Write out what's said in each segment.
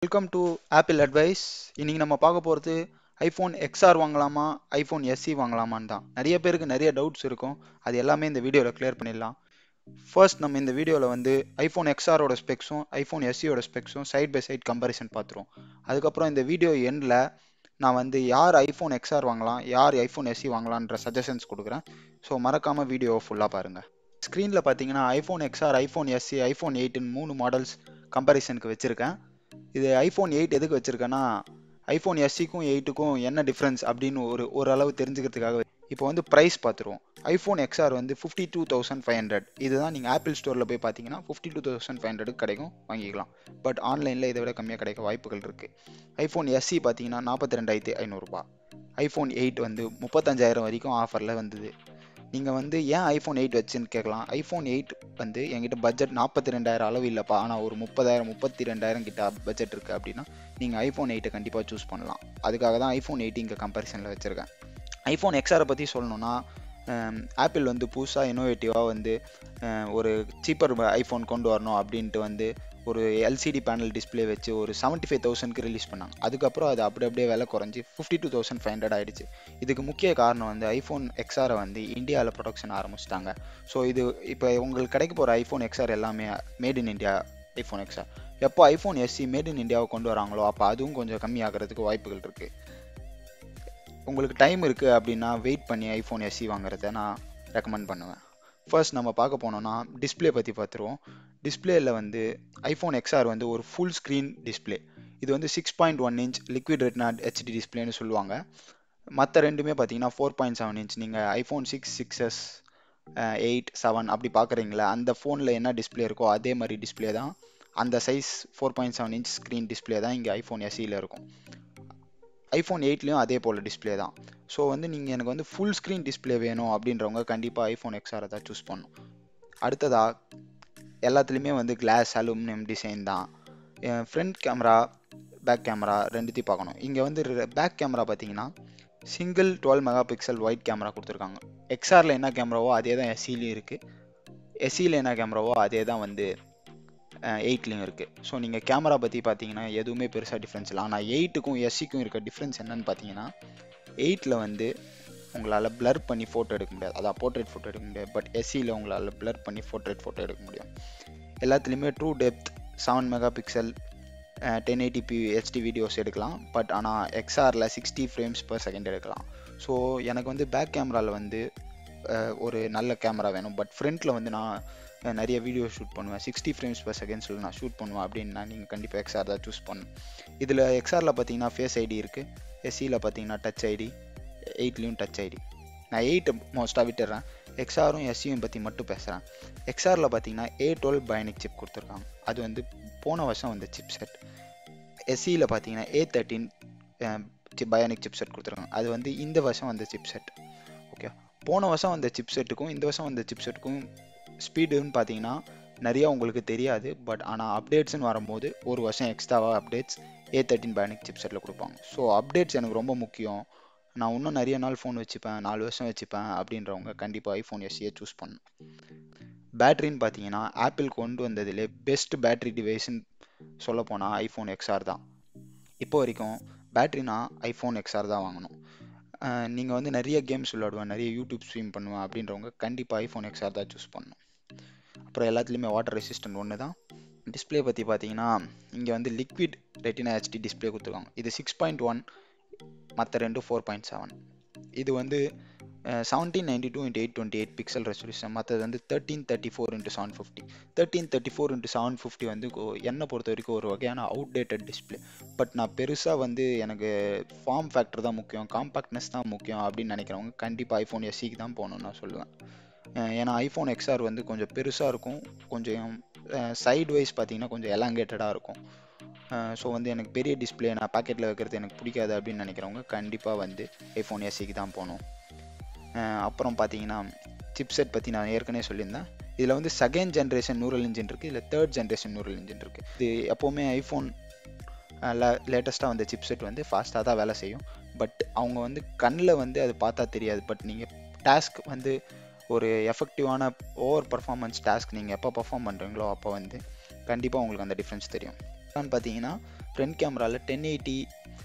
welcome to apple advice இன்னைக்கு நம்ம பார்க்க போகிறது ஐஃபோன் எக்ஸ்ஆர் வாங்கலாமா ஐஃபோன் எஸ்சி வாங்கலாமான்னு தான் நிறைய பேருக்கு நிறைய டவுட்ஸ் இருக்கும் அது எல்லாமே இந்த வீடியோவில் கிளியர் பண்ணிடலாம் ஃபர்ஸ்ட் நம்ம இந்த வீடியோவில் வந்து ஐஃபோன் எக்ஸ்ஆரோட ஸ்பெக்ஸும் ஐஃபோன் எஸ்சியோட ஸ்பெக்ஸும் சைட் பை சைட் கம்பேரிசன் பார்த்துருவோம் அதுக்கப்புறம் இந்த வீடியோ எண்டில் நான் வந்து யார் ஐஃபோன் எக்ஸ்ஆர் வாங்கலாம் யார் ஐஃபோன் எஸ்சி வாங்கலான்ற சஜஷன்ஸ் கொடுக்குறேன் ஸோ மறக்காமல் வீடியோ ஃபுல்லாக பாருங்கள் ஸ்க்ரீனில் பார்த்தீங்கன்னா iPhone XR iPhone SE iPhone எயிட்டின் மூணு மாடல்ஸ் கம்பேரிசனுக்கு வச்சுருக்கேன் இது ஐஃபோன் எயிட் எதுக்கு வச்சுருக்கேன்னா ஐஃபோன் எஸ்சிக்கும் எயிட்டுக்கும் என்ன டிஃப்ரென்ஸ் அப்படின்னு ஒரு ஓரளவு தெரிஞ்சுக்கிறதுக்காக இப்போ வந்து ப்ரைஸ் பார்த்துருவோம் ஐஃபோன் எக்ஸ்ஆர் வந்து fifty two thousand five hundred இதுதான் நீங்கள் ஆப்பிள் ஸ்டோரில் போய் பார்த்தீங்கன்னா ஃபிஃப்டி டூ தௌசண்ட் ஃபைவ் ஹண்ட்ரடுக்கு கிடைக்கும் வாங்கிக்கலாம் பட் ஆன்லைனில் இதை விட கம்மியாக கிடைக்க வாய்ப்புகள் இருக்குது ஐஃபோன் எஸ்சி பார்த்தீங்கன்னா நாற்பத்தி ரெண்டாயிரத்தி ஐநூறுரூபா ஐஃபோன் எயிட் வந்து முப்பத்தஞ்சாயிரம் வரைக்கும் ஆஃபரில் வந்தது நீங்கள் வந்து ஏன் ஐஃபோன் எயிட் வச்சுன்னு கேட்கலாம் ஐஃபோன் எயிட் வந்து என்கிட்ட பட்ஜெட் நாற்பத்தி ரெண்டாயிரம் அளவு இல்லைப்பா ஆனால் ஒரு முப்பதாயிரம் முப்பத்தி ரெண்டாயிரம் கிட்ட பட்ஜெட் இருக்குது அப்படின்னா நீங்கள் ஐஃபோன் எயிட்டை கண்டிப்பாக சூஸ் பண்ணலாம் அதுக்காக தான் ஐஃபோன் எயிட் இங்கே கம்பேரிசனில் வச்சுருக்கேன் ஐஃபோன் எக்ஸ்ஆரை பற்றி சொல்லணும்னா ஆப்பிள் வந்து புதுசாக இனோவேட்டிவாக வந்து ஒரு சீப்பர் ஐஃபோன் கொண்டு வரணும் அப்படின்ட்டு வந்து ஒரு எல்சிடி பேனல் டிஸ்பிளே வச்சு ஒரு செவன்ட்டி ஃபைவ் தௌசண்ட்க்கு ரிலீஸ் பண்ணாங்க அதுக்கப்புறம் அது அப்படி அப்படியே விலை குறைஞ்சி fifty two thousand five hundred ஆயிடுச்சு இதுக்கு முக்கிய காரணம் வந்து ஐஃபோன் எக்ஸ்ஆரை வந்து இந்தியாவில் ப்ரொடக்ஷன் ஆரம்பிச்சிட்டாங்க ஸோ இது இப்போ உங்களுக்கு கிடைக்க போகிற ஐஃபோன் எக்ஸ்ஆர் எல்லாமே made in India iPhone XR எப்போ ஐஃபோன் எஸ்சி மேட் இன் இந்தியாவை கொண்டு வராங்களோ அப்போ அதுவும் கொஞ்சம் கம்மியாகிறதுக்கு வாய்ப்புகள் இருக்குது உங்களுக்கு டைம் இருக்குது அப்படின்னா வெயிட் பண்ணி ஐஃபோன் எஸ்சி வாங்குறத நான் ரெக்கமெண்ட் பண்ணுவேன் ஃபர்ஸ்ட் நம்ம பார்க்க போனோம்னா டிஸ்பிளே பற்றி பார்த்துருவோம் டிஸ்பிளேயில் வந்து ஐஃபோன் எக்ஸ்ஆர் வந்து ஒரு ஃபுல் ஸ்க்ரீன் டிஸ்பிளே இது வந்து six point one inch liquid retina HD டிஸ்பிளேன்னு சொல்லுவாங்க மற்ற ரெண்டுமே பார்த்தீங்கன்னா ஃபோர் பாயிண்ட் செவன் இன்ச் நீங்கள் iPhone six six s eight seven அப்படி பார்க்குறீங்களா அந்த ஃபோனில் என்ன டிஸ்பிளே இருக்கோ அதே மாதிரி டிஸ்பிளே தான் அந்த size four point seven inch screen display தான் இங்கே ஐஃபோன் எஸ்சியில் இருக்கும் ஐஃபோன் எயிட்லேயும் அதே போல் டிஸ்பிளே தான் ஸோ வந்து நீங்கள் எனக்கு வந்து ஃபுல் ஸ்க்ரீன் டிஸ்பிளே வேணும் அப்படின்றவங்க கண்டிப்பாக ஐஃபோன் எக்ஸ்ஆரை தான் சூஸ் பண்ணும் அடுத்ததாக எல்லாத்துலேயுமே வந்து கிளாஸ் அலுமினியம் டிசைன் தான் ஃப்ரண்ட் கேமரா பேக் கேமரா ரெண்டுத்தையும் பார்க்கணும் இங்கே வந்து பேக் கேமரா பார்த்தீங்கன்னா single dual megapixel wide camera கொடுத்துருக்காங்க எக்ஸ்ஆரில் என்ன கேமராவோ அதே தான் எஸ்சிலையும் இருக்குது எஸ்சியில் என்ன கேமராவோ அதே தான் வந்து எயிட்லேயும் இருக்குது ஸோ நீங்கள் கேமரா பற்றி பார்த்தீங்கன்னா எதுவுமே பெருசாக டிஃப்ரென்ஸ் இல்லை ஆனால் எயிட்டுக்கும் எஸ்சிக்கும் இருக்க டிஃப்ரென்ஸ் என்னன்னு பார்த்தீங்கன்னா எயிட்டில் வந்து உங்களால் பிளர் பண்ணி ஃபோட்டோ எடுக்க முடியாது அதான் போர்ட்ரேட் ஃபோட்டோ எடுக்க முடியாது பட் எஸ்சியில் உங்களால் பிளர் பண்ணி போர்ட்ரேட் ஃபோட்டோ எடுக்க முடியும் எல்லாத்துலேயுமே true depth seven megapixel ten eighty p HD videos எடுக்கலாம் பட் ஆனால் எக்ஸ்ஆரில் சிக்ஸ்டி ஃப்ரேம்ஸ் பர் செகண்ட் எடுக்கலாம் ஸோ எனக்கு வந்து பேக் கேமராவில் வந்து ஒரு நல்ல கேமரா வேணும் பட் ஃப்ரண்ட்டில் வந்து நான் நிறைய வீடியோ ஷூட் பண்ணுவேன் சிக்ஸ்டி ஃப்ரேம்ஸ் பர் செகண்ட்ஸில் நான் ஷூட் பண்ணுவேன் அப்படின்னா நீங்கள் கண்டிப்பாக எக்ஸ்ஆர் தான் சூஸ் பண்ணணும் இதில் எக்ஸ்ஆரில் பார்த்தீங்கன்னா ஃபேஸ் ஐடி இருக்குது எஸ்சியில் பார்த்தீங்கன்னா டச் ஐடி எயிட்லேயும் டச் ஐடி நான் எயிட் மோஸ்ட்டாக விட்டுறேன் எக்ஸ்ஆரும் எஸ்சியும் பற்றி மட்டும் பேசுகிறேன் எக்ஸ்ஆரில் பார்த்தீங்கன்னா ஏ டுவெல் பயானிக் சிப் கொடுத்துருக்காங்க அது வந்து போன வருஷம் வந்த சிப் செட் எஸ்சியில் பார்த்தீங்கன்னா A thirteen bionic chipset கொடுத்துருக்காங்க அது வந்து இந்த வருஷம் வந்த சிப் செட் ஓகே போன வருஷம் வந்த சிப் செட்டுக்கும் இந்த வருஷம் வந்த சிப் செட்டுக்கும் ஸ்பீடுன்னு பார்த்தீங்கன்னா நிறையா உங்களுக்கு தெரியாது பட் ஆனால் அப்டேட்ஸ்னு வரும்போது ஒரு வருஷம் எக்ஸ்ட்ராவாக updates A thirteen bionic chip செட்டில் கொடுப்பாங்க ஸோ அப்டேட்ஸ் எனக்கு ரொம்ப முக்கியம் நான் இன்னும் நிறைய நாள் ஃபோன் வச்சுப்பேன் நாலு வருஷம் வச்சுப்பேன் அப்படின்றவங்க கண்டிப்பாக ஐஃபோன் எஸ்சியை சூஸ் பண்ணணும் பேட்ரின்னு பார்த்தீங்கன்னா ஆப்பிள் கொண்டு வந்ததுலே பெஸ்ட் பேட்ரி டிவைஸ்ன்னு சொல்ல போனால் ஐஃபோன் எக்ஸ்ஆர் தான் இப்போ வரைக்கும் பேட்ரினா ஐஃபோன் எக்ஸ்ஆர் தான் வாங்கணும் நீங்கள் வந்து நிறைய கேம்ஸ் விளையாடுவேன் நிறைய யூடியூப் ஸ்ட்ரீம் பண்ணுவேன் அப்படின்றவங்க கண்டிப்பாக ஐஃபோன் எக்ஸ்ஆர் தான் சூஸ் பண்ணணும் அப்புறம் எல்லாத்துலேயுமே வாட்டர் ரெசிஸ்டன்ட் ஒன்று தான் டிஸ்பிளே பற்றி பார்த்தீங்கன்னா இங்கே வந்து லிக்விட் ரெட்டினா ஹெச்டி டிஸ்பிளே கொடுத்துருக்காங்க இது சிக்ஸ் பாயிண்ட் ஒன் மற்ற ரெண்டு ஃபோர் பாயிண்ட் செவன் இது வந்து seventeen ninety two into eight twenty eight pixel resolution மற்றது வந்து thirteen thirty four into seven fifty thirteen thirty four into seven fifty வந்து என்னை பொறுத்த வரைக்கும் ஒரு வகையான அவுடேட்டட் டிஸ்பிளே பட் நான் பெருசாக வந்து எனக்கு ஃபார்ம் ஃபேக்டர் தான் முக்கியம் காம்பாக்ட்னஸ் தான் முக்கியம் அப்படின்னு நினைக்கிறவங்க கண்டிப்பாக ஐஃபோன் எஸ்சிக்கு தான் போகணும்னு நான் சொல்லுவேன் ஏன்னா ஐஃபோன் எக்ஸ்ஆர் வந்து கொஞ்சம் பெருசாக இருக்கும் கொஞ்சம் சைடு வைஸ் பார்த்தீங்கன்னா கொஞ்சம் எலாங்கேட்டடாக இருக்கும் ஸோ வந்து எனக்கு பெரிய டிஸ்பிளே நான் பாக்கெட்டில் வைக்கிறது எனக்கு பிடிக்காது அப்படின்னு நினைக்கிறவங்க கண்டிப்பாக வந்து ஐஃபோன் எஸ்சிக்கு தான் போகணும் அப்புறம் பார்த்தீங்கன்னா சிப்செட் பற்றி நான் ஏற்கனவே சொல்லியிருந்தேன் இதில் வந்து செகண்ட் ஜென்ரேஷன் நூரல் இன்ஜின் இருக்குது இதில் தேர்ட் ஜென்ரேஷன் நூரல் இன்ஜின் இருக்குது இது எப்போவுமே ஐஃபோன் லேட்டஸ்ட்டாக வந்த சிப்செட் வந்து ஃபாஸ்ட்டாக தான் வேலை செய்யும் பட் அவங்க வந்து கண்ணில் வந்து அது பார்த்தா தெரியாது பட் நீங்கள் டாஸ்க் வந்து ஒரு எஃபெக்டிவான ஓவர் பர்ஃபார்மன்ஸ் டாஸ்க் நீங்கள் எப்போ பர்ஃபார்ம் பண்ணுறீங்களோ அப்போ வந்து கண்டிப்பாக உங்களுக்கு அந்த டிஃப்ரென்ஸ் தெரியும் பார்த்தீங்கன்னா ஃப்ரண்ட் கேமராவில் டென் எயிட்டி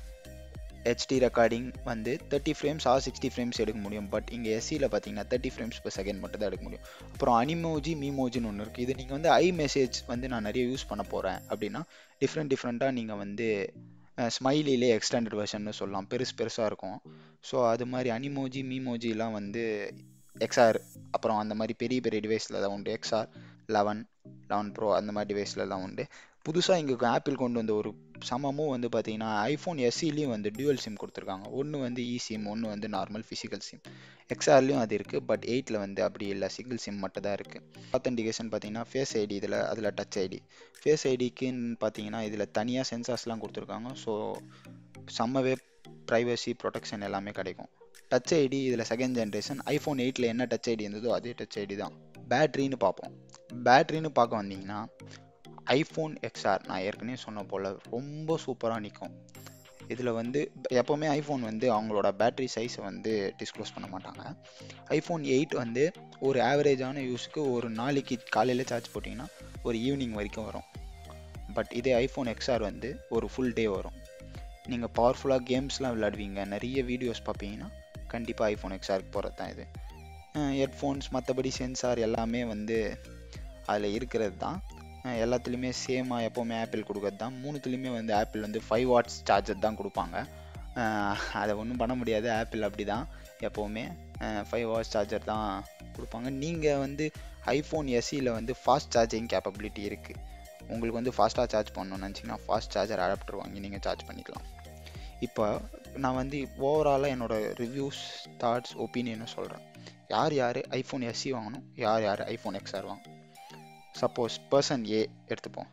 ஹெச்டி ரெக்கார்டிங் வந்து thirty frames or sixty frames எடுக்க முடியும் பட் இங்கே எஸ்சியில் பார்த்தீங்கன்னா தேர்ட்டி ஃப்ரேம்ஸ் per செகண்ட் மட்டும் தான் எடுக்க முடியும் அப்புறம் அனிமோஜி மீமோஜின்னு ஒன்று இருக்குது இது நீங்கள் வந்து ஐ மெசேஜ் வந்து நான் நிறைய யூஸ் பண்ண போகிறேன் அப்படின்னா டிஃப்ரெண்ட் டிஃப்ரெண்ட்டாக நீங்கள் வந்து ஸ்மைலிலே எக்ஸ்டெண்டட் வெர்ஷன்னு சொல்லலாம் பெருசு பெருசாக இருக்கும் ஸோ அது மாதிரி அனிமோஜி மீமோஜிலாம் வந்து எக்ஸ்ஆர் அப்புறம் அந்த மாதிரி பெரிய பெரிய டிவைஸில் தான் உண்டு எக்ஸ்ஆர் லெவன் லெவன் ப்ரோ அந்த மாதிரி டிவைஸில் தான் உண்டு புதுசாக இங்கே ஆப்பிள் கொண்டு வந்த ஒரு சமமும் வந்து பார்த்தீங்கன்னா ஐஃபோன் எஸ்சிலையும் வந்து டியூவல் சிம் கொடுத்துருக்காங்க ஒன்று வந்து இ சிம் ஒன்று வந்து நார்மல் ஃபிசிக்கல் சிம் எக்ஸ்ஆர்லேயும் அது இருக்குது பட் எயிட்டில் வந்து அப்படி இல்லை சிங்கிள் சிம் மட்டும் தான் இருக்குது ஆத்தன்டிகேஷன் பார்த்தீங்கன்னா ஃபேஸ் ஐடி இதில் அதில் டச் ஐடி ஃபேஸ் ஐடிக்குன்னு பார்த்தீங்கன்னா இதில் தனியாக சென்சார்ஸ்லாம் கொடுத்துருக்காங்க ஸோ செம்மவே ப்ரைவசி ப்ரொடெக்ஷன் எல்லாமே கிடைக்கும் டச் ஐடி இதில் செகண்ட் ஜென்ரேஷன் ஐஃபோன் எயிட்டில் என்ன டச் ஐடி இருந்ததோ அதே டச் ஐடி தான் பேட்ரின்னு பார்ப்போம் பேட்ரின்னு பார்க்க வந்தீங்கன்னா ஐஃபோன் எக்ஸ்ஆர் நான் ஏற்கனவே சொன்ன போல் ரொம்ப சூப்பராக நிற்கும் இதில் வந்து எப்போவுமே ஐஃபோன் வந்து அவங்களோட பேட்டரி சைஸை வந்து டிஸ்க்ளோஸ் பண்ண மாட்டாங்க ஐஃபோன் எயிட் வந்து ஒரு ஆவரேஜான யூஸுக்கு ஒரு நாளைக்கு காலையில் சார்ஜ் போட்டிங்கன்னா ஒரு ஈவினிங் வரைக்கும் வரும் பட் இதே ஐஃபோன் எக்ஸ்ஆர் வந்து ஒரு ஃபுல் டே வரும் நீங்கள் பவர்ஃபுல்லாக கேம்ஸ்லாம் விளையாடுவீங்க நிறைய வீடியோஸ் பார்ப்பீங்கன்னா கண்டிப்பாக ஐஃபோன் எக்ஸ்ஆருக்கு போகிறது தான் இது ஹெட்ஃபோன்ஸ் மற்றபடி சென்சார் எல்லாமே வந்து அதில் இருக்கிறது தான் அஹ் எல்லாத்துலேயுமே சேமாக எப்போவுமே ஆப்பிள் கொடுக்கறது தான் மூணுத்துலேயுமே வந்து ஆப்பிள் வந்து ஃபைவ் வாட்ஸ் சார்ஜர் தான் கொடுப்பாங்க அஹ் அதை ஒன்றும் பண்ண முடியாது ஆப்பிள் அப்படி தான் எப்போவுமே ஃபைவ் வாட்ஸ் சார்ஜர் தான் கொடுப்பாங்க நீங்கள் வந்து ஐஃபோன் எஸ்சியில் வந்து ஃபாஸ்ட் சார்ஜிங் கேப்பபிலிட்டி இருக்குது உங்களுக்கு வந்து ஃபாஸ்ட்டாக சார்ஜ் பண்ணணும்னு நினச்சிங்கன்னா ஃபாஸ்ட் சார்ஜர் அடாப்டர் வாங்கி நீங்கள் சார்ஜ் பண்ணிக்கலாம் இப்போ நான் வந்து ஓவராலாக என்னோடய ரிவ்யூஸ் தாட்ஸ் ஒப்பீனியனும் சொல்கிறேன் யார் யார் ஐஃபோன் எஸ்சி வாங்கணும் யார் யார் ஐஃபோன் எக்ஸ்ஆர் வாங்கணும் சப்போஸ் பர்சன் ஏ எடுத்துப்போம்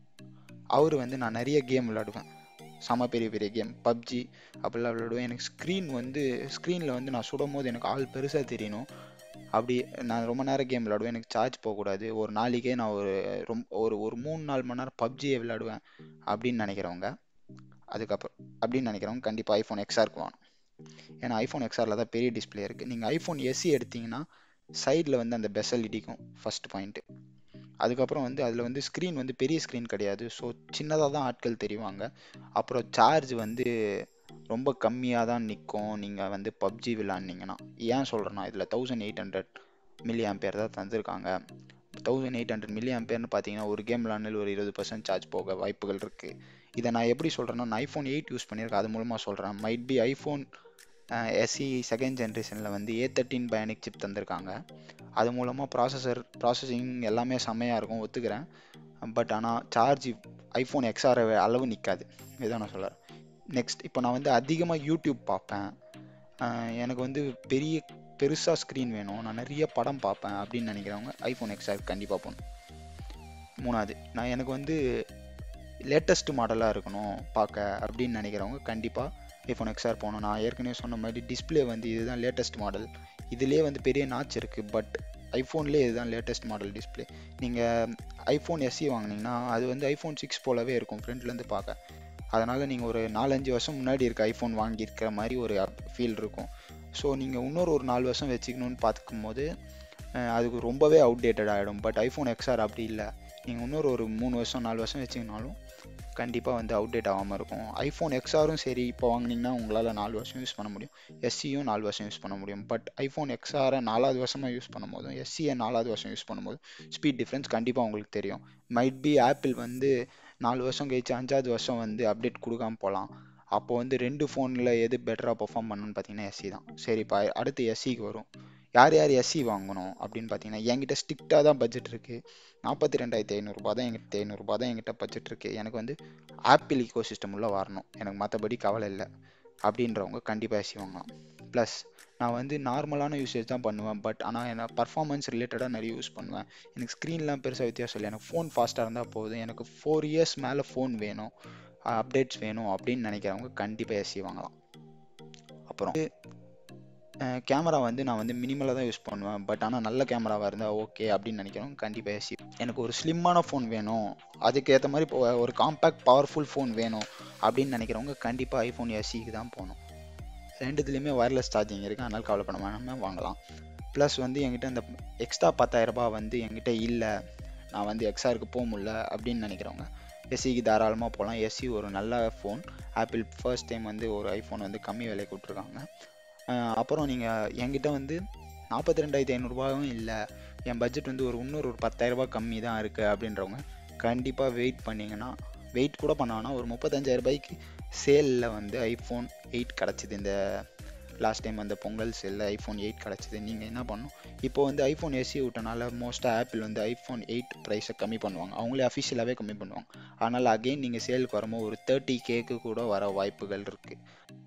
அவர் வந்து நான் நிறைய கேம் விளையாடுவேன் செம பெரிய பெரிய கேம் பப்ஜி அப்படிலாம் விளையாடுவேன் எனக்கு ஸ்க்ரீன் வந்து ஸ்க்ரீனில் வந்து நான் சுடும் போது எனக்கு ஆள் பெருசாக தெரியணும் அப்படி நான் ரொம்ப நேரம் கேம் விளையாடுவேன் எனக்கு சார்ஜ் போகக்கூடாது ஒரு நாளைக்கே நான் ஒரு ரொம்ப ஒரு ஒரு மூணு நாலு மணி நேரம் பப்ஜியை விளையாடுவேன் அப்படின்னு நினைக்கிறவங்க அதுக்கப்புறம் அப்படின்னு நினைக்கிறவங்க கண்டிப்பாக ஐஃபோன் எக்ஸ்ஆருக்கு வாங்கணும் ஏன்னா ஐஃபோன் எக்ஸ்ஆரில் தான் பெரிய டிஸ்பிளே இருக்குது நீங்கள் ஐஃபோன் எஸ்சி எடுத்தீங்கன்னா சைடில் வந்து அந்த பெசல் இடிக்கும் ஃபர்ஸ்ட் பாயிண்ட்டு அதுக்கப்புறம் வந்து அதில் வந்து ஸ்க்ரீன் வந்து பெரிய ஸ்க்ரீன் கிடையாது ஸோ சின்னதாக தான் ஆட்கள் தெரிவாங்க அப்புறம் சார்ஜ் வந்து ரொம்ப கம்மியாக தான் நிற்கும் நீங்கள் வந்து பப்ஜி விளாட்னீங்கன்னா ஏன் சொல்கிறேன்னா இதில் thousand eight hundred milliampere தான் தந்திருக்காங்க தௌசண்ட் எயிட் ஹண்ட்ரட் மில்லி ஆம்பேர்னு பார்த்தீங்கன்னா ஒரு கேம் விளாண்டில் ஒரு இருபது பர்சன்ட் சார்ஜ் போக வாய்ப்புகள் இருக்குது இதை நான் எப்படி சொல்கிறேன்னா நான் ஐஃபோன் எயிட் யூஸ் பண்ணியிருக்கேன் அது மூலமாக சொல்கிறேன் might be iPhone SE second ஜென்ரேஷனில் வந்து ஏ தேர்ட்டின் பயானிக் சிப் தந்திருக்காங்க அது மூலமாக ப்ராசஸர் ப்ராசஸிங் எல்லாமே செம்மையாக இருக்கும் ஒத்துக்கிறேன் பட் ஆனால் சார்ஜ் ஐஃபோன் எக்ஸ்ஆர் அளவு நிற்காது இதான் நான் சொல்கிறேன் நெக்ஸ்ட் இப்போ நான் வந்து அதிகமாக யூடியூப் பார்ப்பேன் அஹ் எனக்கு வந்து பெரிய பெருசாக ஸ்க்ரீன் வேணும் நான் நிறைய படம் பார்ப்பேன் அப்படின்னு நினைக்கிறவங்க ஐஃபோன் எக்ஸ்ஆர் கண்டிப்பாக போகணும் மூணாவது நான் எனக்கு வந்து லேட்டஸ்ட் மாடலாக இருக்கணும் பார்க்க அப்படின்னு நினைக்கிறவங்க கண்டிப்பாக ஐஃபோன் எக்ஸ்ஆர் போகணும் நான் ஏற்கனவே சொன்ன மாதிரி டிஸ்பிளே வந்து இதுதான் லேட்டஸ்ட் மாடல் இதுலேயே வந்து பெரிய நாச் இருக்குது பட் ஐஃபோன்லேயே இதுதான் லேட்டஸ்ட் மாடல் டிஸ்பிளே நீங்கள் ஐஃபோன் எஸ்சி வாங்கினீங்கன்னா அது வந்து ஐஃபோன் சிக்ஸ் போலவே இருக்கும் ஃப்ரண்ட்லேருந்து பார்க்க அதனால் நீங்கள் ஒரு நாலஞ்சு வருஷம் முன்னாடி இருக்க ஐஃபோன் வாங்கியிருக்கிற மாதிரி ஒரு ஃபீல் இருக்கும் ஸோ நீங்கள் இன்னொரு ஒரு நாலு வருஷம் வச்சுக்கணும்னு பார்த்துக்கும் போது அஹ் அதுக்கு ரொம்பவே அவுடேட்டட் ஆகிடும் பட் ஐஃபோன் எக்ஸ்ஆர் அப்படி இல்லை நீங்கள் இன்னொரு ஒரு மூணு வருஷம் நாலு வருஷம் வச்சிங்கனாலும் கண்டிப்பாக வந்து அவுடேட் ஆகாமல் இருக்கும் ஐஃபோன் எக்ஸ்ஆரும் சரி இப்போ வாங்கினீங்கன்னா உங்களால் நாலு வருஷம் யூஸ் பண்ண முடியும் எஸ்சியும் நாலு வருஷம் யூஸ் பண்ண முடியும் பட் ஐஃபோன் எக்ஸ்ஆரை நாலாவது வருஷமாக யூஸ் பண்ணும்போதும் எஸ்சியை நாலாவது வருஷம் யூஸ் பண்ணும்போது ஸ்பீட் டிஃப்ரென்ஸ் கண்டிப்பாக உங்களுக்கு தெரியும் மைட் பி ஆப்பிள் வந்து நாலு வருஷம் கழிச்சு அஞ்சாவது வருஷம் வந்து அப்டேட் கொடுக்காம போகலாம் அப்போ வந்து ரெண்டு ஃபோனில் எது பெட்டராக பெர்ஃபார்ம் பண்ணணும்னு பார்த்தீங்கன்னா எஸ்சி தான் சரிப்பா அடுத்து எஸ்சிக்கு வரும் யார் யார் எஸ்சி வாங்கணும் அப்படின்னு பார்த்தீங்கன்னா என்கிட்ட ஸ்ட்ரிக்டாக தான் பட்ஜெட் இருக்குது நாற்பத்தி ரெண்டாயிரத்தி ஐநூறுரூபா தான் எங்கிட்ட ஐநூறுரூபா தான் என்கிட்ட பட்ஜெட் இருக்குது எனக்கு வந்து ஆப்பிள் ஈகோ சிஸ்டம் உள்ள வரணும் எனக்கு மற்றபடி கவலை இல்லை அப்படின்றவங்க கண்டிப்பாக எஸ்சி வாங்கலாம் ப்ளஸ் நான் வந்து நார்மலான யூசேஜ் தான் பண்ணுவேன் பட் ஆனால் எனக்கு பர்ஃபார்மன்ஸ் ரிலேட்டடாக நிறைய யூஸ் பண்ணுவேன் எனக்கு ஸ்க்ரீன்லாம் பெருசாக வித்தியாசம் இல்லை எனக்கு ஃபோன் ஃபாஸ்ட்டாக இருந்தால் போதும் எனக்கு ஃபோர் இயர்ஸ் மேலே ஃபோன் வேணும் அப்டேட்ஸ் வேணும் அப்படின்னு நினைக்கிறவங்க கண்டிப்பாக எஸ்சி வாங்கலாம் அப்புறம் கேமரா வந்து நான் வந்து மினிமலாக தான் யூஸ் பண்ணுவேன் பட் ஆனால் நல்ல கேமராவாக இருந்தால் ஓகே அப்படின்னு நினைக்கிறவங்க கண்டிப்பாக எஸ்சி எனக்கு ஒரு ஸ்லிம்மான ஃபோன் வேணும் அதுக்கு ஏற்ற மாதிரி இப்போ ஒரு காம்பேக்ட் பவர்ஃபுல் ஃபோன் வேணும் அப்படின்னு நினைக்கிறவங்க கண்டிப்பாக ஐஃபோன் எஸ்சிக்கு தான் போகணும் ரெண்டுத்துலேயுமே ஒயர்லெஸ் சார்ஜிங் இருக்குது அதனால் கவலைப்பட வேணாமல் வாங்கலாம் ப்ளஸ் வந்து என்கிட்ட இந்த எக்ஸ்ட்ரா பத்தாயிரரூபா வந்து என்கிட்ட இல்லை நான் வந்து எக்ஸ்ஆருக்கு போக முடியல அப்படின்னு நினைக்கிறவங்க எஸ்சிக்கு தாராளமாக போகலாம் எஸ்சி ஒரு நல்ல ஃபோன் ஆப்பிள் ஃபர்ஸ்ட் டைம் வந்து ஒரு ஐஃபோன் வந்து கம்மி விலைக்கு விட்ருக்காங்க அப்புறம் நீங்கள் என்கிட்ட வந்து நாற்பத்தி ரெண்டாயிரத்தி ஐநூறுரூபாயும் இல்லை என் பட்ஜெட் வந்து ஒரு இன்னொரு ஒரு பத்தாயிரரூபா கம்மி தான் இருக்குது அப்படின்றவங்க கண்டிப்பாக வெயிட் பண்ணிங்கன்னா வெயிட் கூட பண்ண வேணாம் ஒரு முப்பத்தஞ்சாயிரம் ரூபாய்க்கு சேலில் வந்து ஐஃபோன் எயிட் கிடச்சிது இந்த லாஸ்ட் டைம் அந்த பொங்கல் சேலில் ஐஃபோன் எயிட் கிடச்சிது நீங்கள் என்ன பண்ணணும் இப்போ வந்து ஐஃபோன் எஸ்சி விட்டனால மோஸ்ட்டாக ஆப்பிள் வந்து ஐஃபோன் எயிட் ப்ரைஸை கம்மி பண்ணுவாங்க அவங்களே அஃபிஷியலாகவே கம்மி பண்ணுவாங்க அதனால் அகெயின் நீங்கள் சேலுக்கு வரும்போது ஒரு தேர்ட்டி கேக்கு கூட வர வாய்ப்புகள் இருக்குது